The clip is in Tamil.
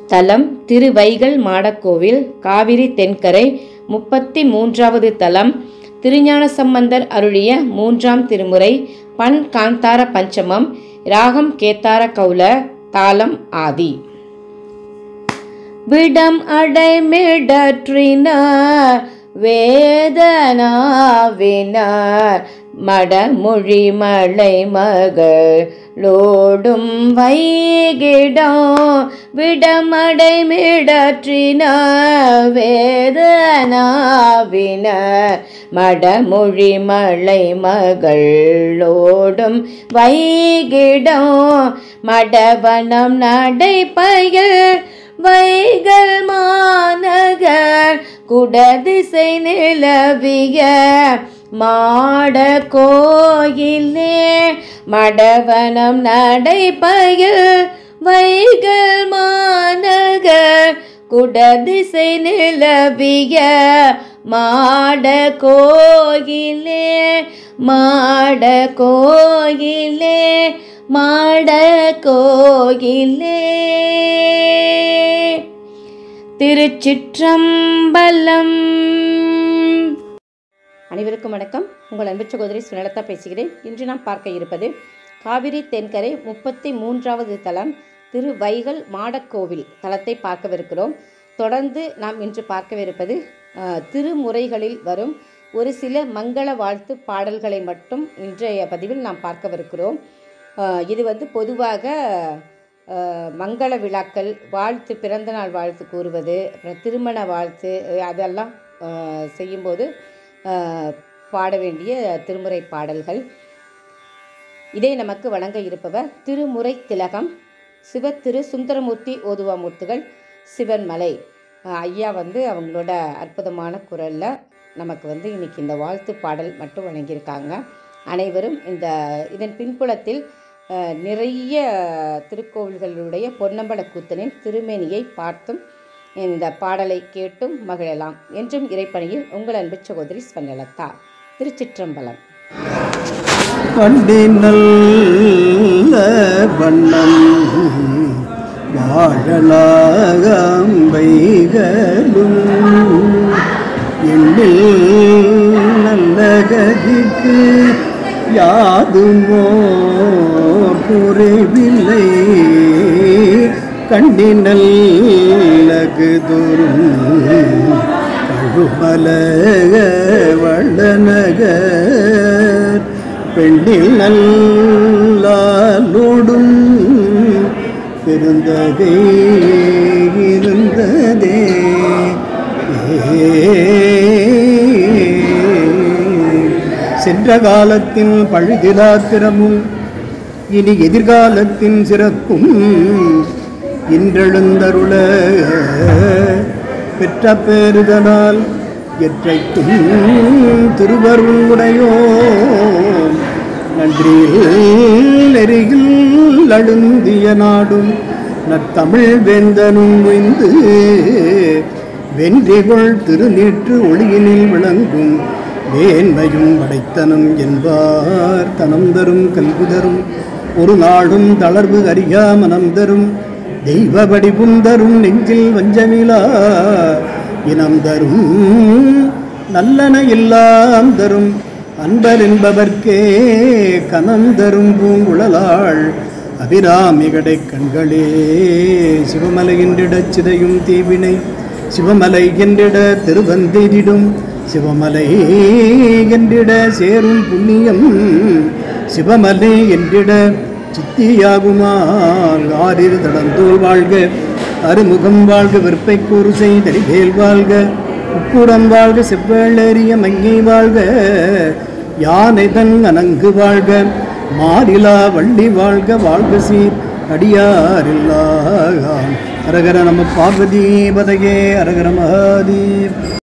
தலம் திருவைகல் மாடக்கோவில் காவிரி தென்கரை முப்பத்தி மூன்றாவது தலம் திருஞான சம்பந்தர் அருளிய மூன்றாம் திருமுறை பண் காந்தார பஞ்சமம் ராகம் கேத்தார கௌல தாளம் ஆதி விடம் அடைமிடற்றினார் வேதனாவினார் மடமொழி மலை மகளோடும் வைகிடம் விடமடைமிடற்றினார் வேதனாவினார் மடமொழி மலை மகளோடும் வைகிடம் மடவனம் நடைபயல் வைகள் மாநகர் குடதிசை நிலவிய மாட கோயிலே மடவனம் நடைபயல் வைகள் மாநகர் குடதிசை நிலவிய மாட கோயிலே மாட கோயிலே மாட கோயிலே திருச்சிற்றம்பலம் அனைவருக்கும் வணக்கம் உங்கள் அன்பு சகோதரி சுனலதா பேசுகிறேன் இன்று நாம் பார்க்க இருப்பது காவிரி தென்கரை முப்பத்தி மூன்றாவது தலம் திரு வைகல் மாடக்கோவில் தலத்தை பார்க்கவிருக்கிறோம் தொடர்ந்து நாம் இன்று பார்க்கவிருப்பது அஹ், திருமுறைகளில் வரும் ஒரு சில மங்கள வாழ்த்து பாடல்களை மட்டும் இன்றைய பதிவில் நாம் பார்க்கவிருக்கிறோம் அஹ், இது வந்து பொதுவாக அஹ், மங்கள விழாக்கள் வாழ்த்து பிறந்தநாள் வாழ்த்து கூறுவது அப்புறம் திருமண வாழ்த்து அஹ், அதெல்லாம் அஹ், செய்யும்போது அஹ், பாட வேண்டிய திருமுறை பாடல்கள் இதை நமக்கு வழங்க இருப்பவர் திருமுறை திலகம் சிவ திரு சுந்தரமூர்த்தி ஓதுவாமூர்த்திகள் சிவன்மலை அஹ், ஐயா வந்து அவங்களோட அற்புதமான குரலில் நமக்கு வந்து இன்னைக்கு இந்த வாழ்த்து பாடல் மட்டும் வழங்கியிருக்காங்க அனைவரும் இந்த இதன் பின்புலத்தில் அஹ், நிறைய திருக்கோவில்களுடைய பொன்னம்பல கூத்தனின் திருமேனியை பார்த்தும் இந்த பாடலை கேட்டும் மகிழலாம் என்றும் இறைப்பணியில் உங்கள் அன்பு சகோதரி ஸ்வர்ணலதா திருச்சிற்றம்பலம் கண்டி நல்ல வண்ணம் வாழலாகம்பைகளும் எண்ணில் நல்ல கதிக்கு யாதுமோ குறைவில்லை கண்டி நல்லகு தோறும் கழுமலக வள்ளநகர் பெண்ணில் நல்லாலோடும் பெருந்தகை இருந்ததே சென்ற காலத்தின் பழுதிலாத்திரமும் இனி எதிர்காலத்தின் சிறப்பும் இன்றெழுந்தருள பெற்ற பேருதனால் எற்றைக்கும் திருவருள் உடையோ நன்றியில் நெறியில் அழுந்திய நாடும் நத்தமிழ் வேந்தனும் உய்ந்து வென்றிகொள் திருநீற்று ஒளியினில் விளங்கும் வேண்மையும் படைத்தனம் என்பார் தனம் தரும் கல்வி தரும் ஒரு நாளும் தளர்வு அறியா மனம் தரும் தெய்வ வடிவும் தரும் நெஞ்சில் வஞ்சமிலா இனம் தரும் நல்லன எல்லாம் தரும் அன்பர் என்பவர்க்கே கனம் தரும் பூங்குழலாள் அபிராமிகடை கண்களே சிவமலை என்றிடச் சிதையும் தீவினை சிவமலை என்றிட திருவந்தெதிடும் சிவமலை என்றிட சேரும் புண்ணியம் சிவமலை என்றிட சித்தியாகுமால் ஆறிரு தடந்தோல் வாழ்க அருமுகம் வாழ்க வெறுப்பை கூறு செய்தறிவேல் வாழ்க உக்குடம் வாழ்க செவ்வேளேறிய மங்கை வாழ்க யானை தன் அணங்கு வாழ்க மாறிலா வள்ளி வாழ்க வாழ்க சீர் அடியாரில்லா அரகர நம பார்வதி பதையே அரகர மகாதீப்